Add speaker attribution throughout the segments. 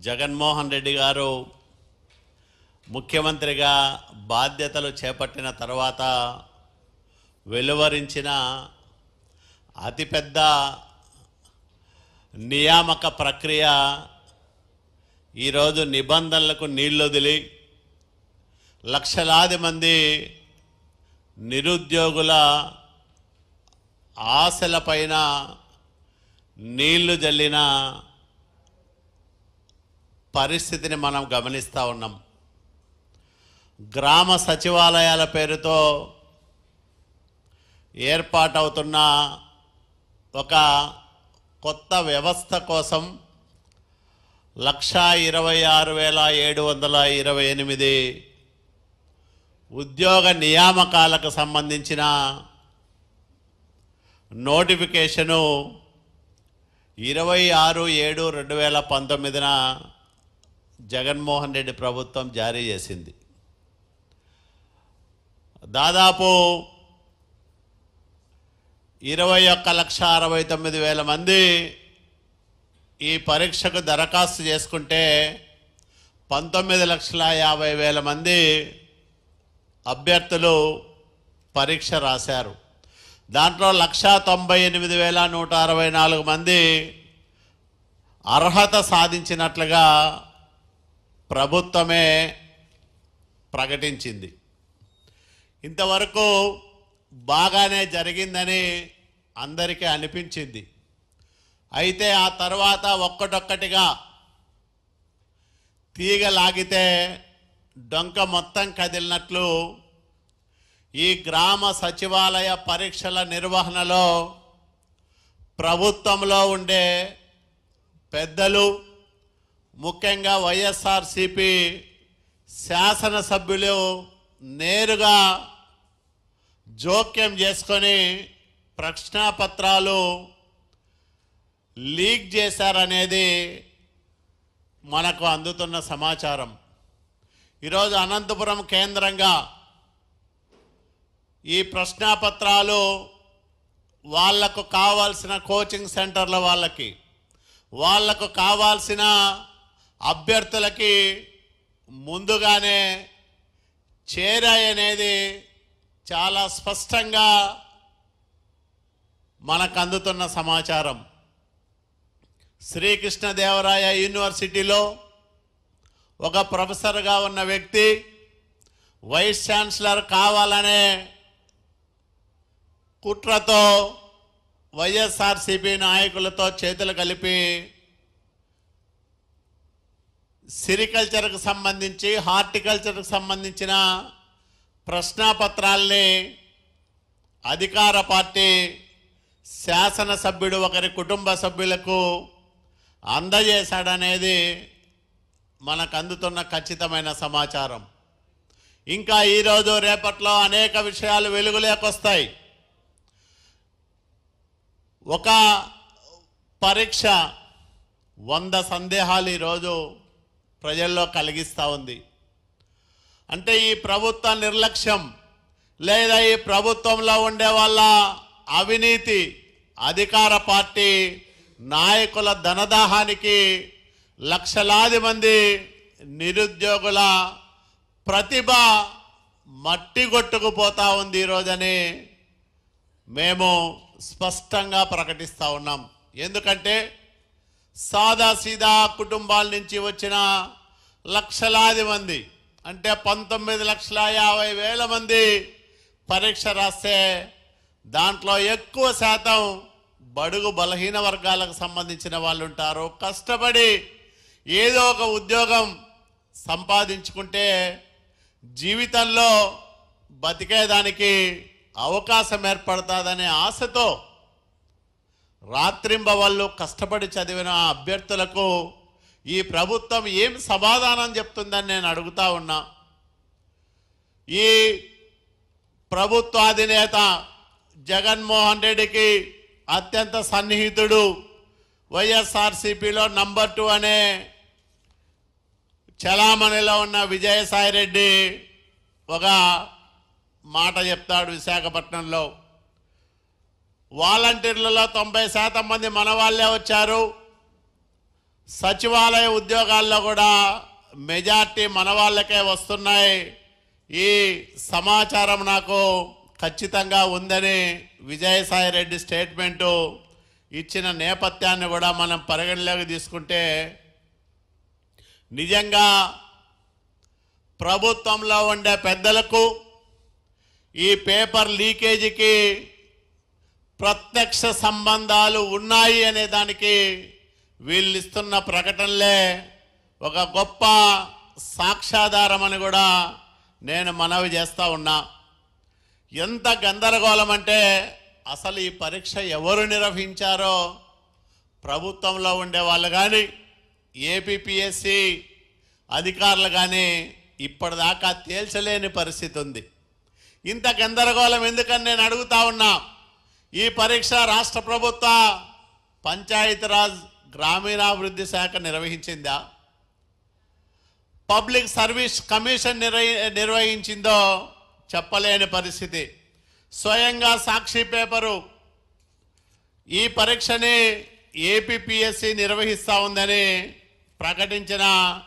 Speaker 1: జగన్మోహన్ రెడ్డి గారు ముఖ్యమంత్రిగా బాధ్యతలు చేపట్టిన తర్వాత వెలువరించిన అతిపెద్ద నియామక ప్రక్రియ ఈరోజు నిబంధనలకు నీళ్ళొదిలి లక్షలాది మంది నిరుద్యోగుల ఆశలపైన నీళ్లు జల్లిన పరిస్థితిని మనం గమనిస్తూ ఉన్నాం గ్రామ సచివాలయాల పేరుతో ఏర్పాటవుతున్న ఒక కొత్త వ్యవస్థ కోసం లక్షా ఇరవై ఆరు వేల ఏడు వందల ఇరవై ఎనిమిది ఉద్యోగ నియామకాలకు సంబంధించిన నోటిఫికేషను ఇరవై ఆరు ఏడు రెండు వేల పంతొమ్మిదిన జగన్మోహన్ రెడ్డి ప్రభుత్వం జారీ చేసింది దాదాపు ఇరవై ఒక్క లక్ష అరవై తొమ్మిది వేల మంది ఈ పరీక్షకు దరఖాస్తు చేసుకుంటే పంతొమ్మిది లక్షల యాభై వేల మంది అభ్యర్థులు పరీక్ష రాశారు దాంట్లో లక్షా తొంభై ఎనిమిది వేల నూట అరవై నాలుగు మంది అర్హత సాధించినట్లుగా ప్రభుత్వమే ప్రకటించింది ఇంతవరకు బాగానే జరిగిందని అందరికీ అనిపించింది అయితే ఆ తర్వాత ఒక్కటొక్కటిగా తీగ లాగితే డొంక మొత్తం కదిలినట్లు ఈ గ్రామ సచివాలయ పరీక్షల నిర్వహణలో ప్రభుత్వంలో ఉండే పెద్దలు ముఖ్యంగా వైఎస్ఆర్సిపి శాసనసభ్యులు నేరుగా జోక్యం చేసుకొని ప్రశ్నాపత్రాలు లీక్ చేశారనేది మనకు అందుతున్న సమాచారం ఈరోజు అనంతపురం కేంద్రంగా ఈ ప్రశ్నాపత్రాలు వాళ్లకు కావాల్సిన కోచింగ్ సెంటర్ల వాళ్ళకి వాళ్లకు కావాల్సిన అభ్యర్థులకి ముందుగానే చేరాయనేది చాలా స్పష్టంగా మనకు అందుతున్న సమాచారం శ్రీకృష్ణదేవరాయ యూనివర్సిటీలో ఒక ప్రొఫెసర్గా ఉన్న వ్యక్తి వైస్ ఛాన్సలర్ కావాలనే కుట్రతో వైఎస్ఆర్సిపి నాయకులతో చేతులు కలిపి సిరికల్చర్కు సంబంధించి హార్టికల్చర్కు సంబంధించిన ప్రశ్నాపత్రాల్ని అధికార పార్టీ శాసనసభ్యుడు ఒకరి కుటుంబ సభ్యులకు అందజేశాడనేది మనకు అందుతున్న ఖచ్చితమైన సమాచారం ఇంకా ఈరోజు రేపట్లో అనేక విషయాలు వెలుగులేకొస్తాయి ఒక పరీక్ష వంద సందేహాలు ఈరోజు ప్రజల్లో కలిగిస్తూ ఉంది అంటే ఈ ప్రభుత్వ నిర్లక్ష్యం లేదా ఈ ప్రభుత్వంలో ఉండే వాళ్ళ అవినీతి అధికార పార్టీ నాయకుల ధనదాహానికి లక్షలాది మంది నిరుద్యోగుల ప్రతిభ మట్టి కొట్టుకుపోతా ఉంది ఈరోజని మేము స్పష్టంగా ప్రకటిస్తూ ఉన్నాం ఎందుకంటే సాదా సీదా కుటుంబాల నుంచి వచ్చిన లక్షలాది మంది అంటే పంతొమ్మిది లక్షల యాభై వేల మంది పరీక్ష రాస్తే దాంట్లో ఎక్కువ శాతం బడుగు బలహీన వర్గాలకు సంబంధించిన వాళ్ళు ఉంటారు కష్టపడి ఏదో ఒక ఉద్యోగం సంపాదించుకుంటే జీవితంలో బతికేదానికి అవకాశం ఏర్పడుతుందనే ఆశతో రాత్రింబవళ్ళు కష్టపడి చదివిన ఆ అభ్యర్థులకు ఈ ప్రభుత్వం ఏం సమాధానం చెప్తుందని నేను అడుగుతా ఉన్నా ఈ ప్రభుత్వ అధినేత జగన్మోహన్ రెడ్డికి అత్యంత సన్నిహితుడు వైఎస్ఆర్సీపీలో నంబర్ టూ అనే చలామణిలో ఉన్న విజయసాయి రెడ్డి ఒక మాట చెప్తాడు విశాఖపట్నంలో వాలంటీర్లలో తొంభై శాతం మంది మన వాళ్ళే వచ్చారు సచివాలయ ఉద్యోగాల్లో కూడా మెజార్టీ మన వాళ్ళకే వస్తున్నాయి ఈ సమాచారం నాకు ఖచ్చితంగా ఉందని విజయసాయి రెడ్డి స్టేట్మెంటు ఇచ్చిన నేపథ్యాన్ని కూడా మనం పరిగణలోకి తీసుకుంటే నిజంగా ప్రభుత్వంలో ఉండే పెద్దలకు ఈ పేపర్ లీకేజీకి ప్రత్యక్ష సంబంధాలు ఉన్నాయి అనే దానికి వీళ్ళు ఇస్తున్న ప్రకటనలే ఒక గొప్ప సాక్ష్యాధారం అని కూడా నేను మనవి చేస్తా ఉన్నా ఎంత గందరగోళం అంటే అసలు ఈ పరీక్ష ఎవరు నిర్వహించారో ప్రభుత్వంలో ఉండే వాళ్ళు కానీ ఏపీపీఎస్సి అధికారులు కానీ ఇప్పటిదాకా తేల్చలేని పరిస్థితి ఉంది ఇంత గందరగోళం ఎందుకని నేను అడుగుతా ఉన్నా ఈ పరీక్ష రాష్ట్ర ప్రభుత్వ పంచాయతీరాజ్ గ్రామీణాభివృద్ధి శాఖ నిర్వహించిందా పబ్లిక్ సర్వీస్ కమిషన్ నిర్వహి నిర్వహించిందో చెప్పలేని పరిస్థితి స్వయంగా సాక్షి పేపరు ఈ పరీక్షని ఏపీపీఎస్సి నిర్వహిస్తూ ఉందని ప్రకటించిన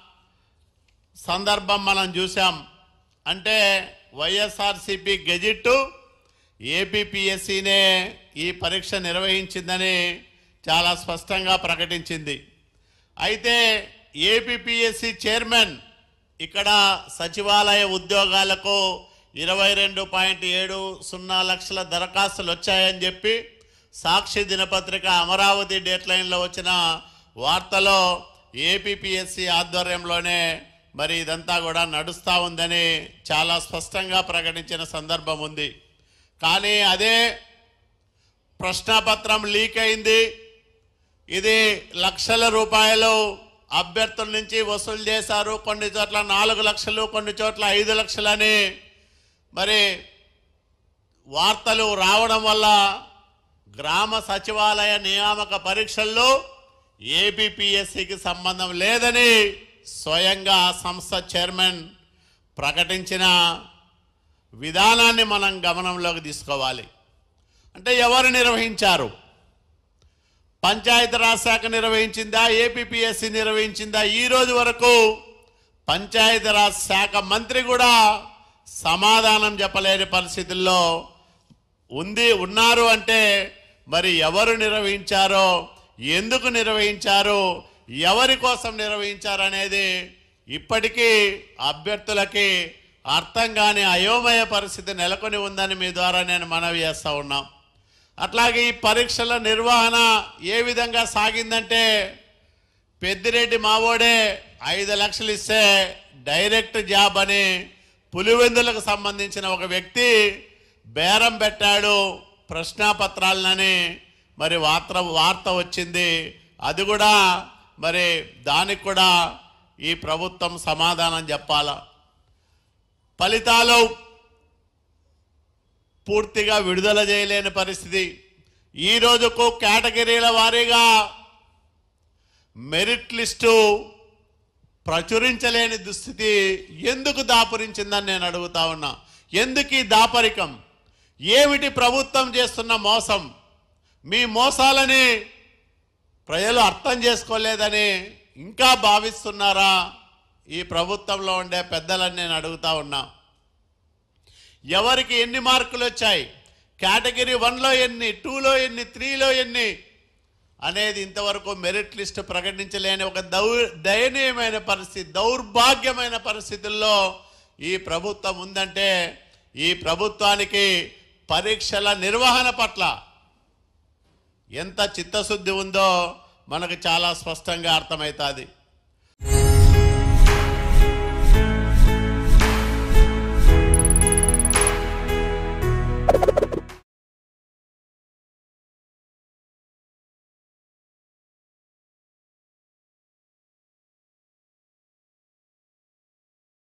Speaker 1: సందర్భం మనం చూసాం అంటే వైఎస్ఆర్సిపి గెజిట్ ఏపీపీఎస్సీనే ఈ పరీక్ష నిర్వహించిందని చాలా స్పష్టంగా ప్రకటించింది అయితే ఏపీపీఎస్సీ చైర్మన్ ఇక్కడ సచివాలయ ఉద్యోగాలకు ఇరవై రెండు పాయింట్ ఏడు సున్నా లక్షల దరఖాస్తులు వచ్చాయని చెప్పి సాక్షి దినపత్రిక అమరావతి డేట్లైన్లో వచ్చిన వార్తలో ఏపీపీఎస్సీ ఆధ్వర్యంలోనే మరి ఇదంతా కూడా నడుస్తూ ఉందని చాలా స్పష్టంగా ప్రకటించిన సందర్భం ఉంది కానీ అదే ప్రశ్నాపత్రం లీక్ అయింది ఇది లక్షల రూపాయలు అభ్యర్థుల నుంచి వసూలు చేశారు కొన్ని చోట్ల నాలుగు లక్షలు కొన్ని చోట్ల ఐదు లక్షలని మరి వార్తలు రావడం వల్ల గ్రామ సచివాలయ నియామక పరీక్షల్లో ఏపీపీఎస్సికి సంబంధం లేదని స్వయంగా ఆ సంస్థ చైర్మన్ ప్రకటించిన విధానాన్ని మనం గమనంలోకి తీసుకోవాలి అంటే ఎవరు నిర్వహించారు పంచాయతీరాజ్ శాఖ నిర్వహించిందా ఏపీపీఎస్సీ నిర్వహించిందా ఈ రోజు వరకు పంచాయతీరాజ్ శాఖ మంత్రి కూడా సమాధానం చెప్పలేని పరిస్థితుల్లో ఉంది ఉన్నారు అంటే మరి ఎవరు నిర్వహించారో ఎందుకు నిర్వహించారు ఎవరి కోసం నిర్వహించారు అనేది ఇప్పటికీ అభ్యర్థులకి అర్థం కాని అయోమయ పరిస్థితి నెలకొని ఉందని మీ ద్వారా నేను మనవి చేస్తా ఉన్నాం అట్లాగే ఈ పరీక్షల నిర్వహణ ఏ విధంగా సాగిందంటే పెద్దిరెడ్డి మావోడే ఐదు లక్షలు ఇస్తే డైరెక్ట్ జాబ్ అని పులివెందులకు సంబంధించిన ఒక వ్యక్తి బేరం పెట్టాడు ప్రశ్నాపత్రాలనని మరి వార్త వార్త వచ్చింది అది కూడా మరి దానికి కూడా ఈ ప్రభుత్వం సమాధానం చెప్పాలా ఫలితాలు పూర్తిగా విడుదల చేయలేని పరిస్థితి ఈ రోజుకు కేటగిరీల వారీగా మెరిట్ లిస్టు ప్రచురించలేని దుస్థితి ఎందుకు దాపురించిందని నేను అడుగుతా ఉన్నా ఎందుకు ఈ దాపరికం ఏమిటి ప్రభుత్వం చేస్తున్న మోసం మీ మోసాలని ప్రజలు అర్థం చేసుకోలేదని ఇంకా భావిస్తున్నారా ఈ ప్రభుత్వంలో ఉండే పెద్దలని నేను అడుగుతా ఉన్నా ఎవరికి ఎన్ని మార్కులు వచ్చాయి కేటగిరీ వన్లో ఎన్ని టూలో ఎన్ని త్రీలో ఎన్ని అనేది ఇంతవరకు మెరిట్ లిస్ట్ ప్రకటించలేని ఒక దౌ దయనీయమైన పరిస్థితి దౌర్భాగ్యమైన పరిస్థితుల్లో ఈ ప్రభుత్వం ఉందంటే ఈ ప్రభుత్వానికి పరీక్షల నిర్వహణ పట్ల ఎంత చిత్తశుద్ధి ఉందో మనకు చాలా స్పష్టంగా అర్థమవుతుంది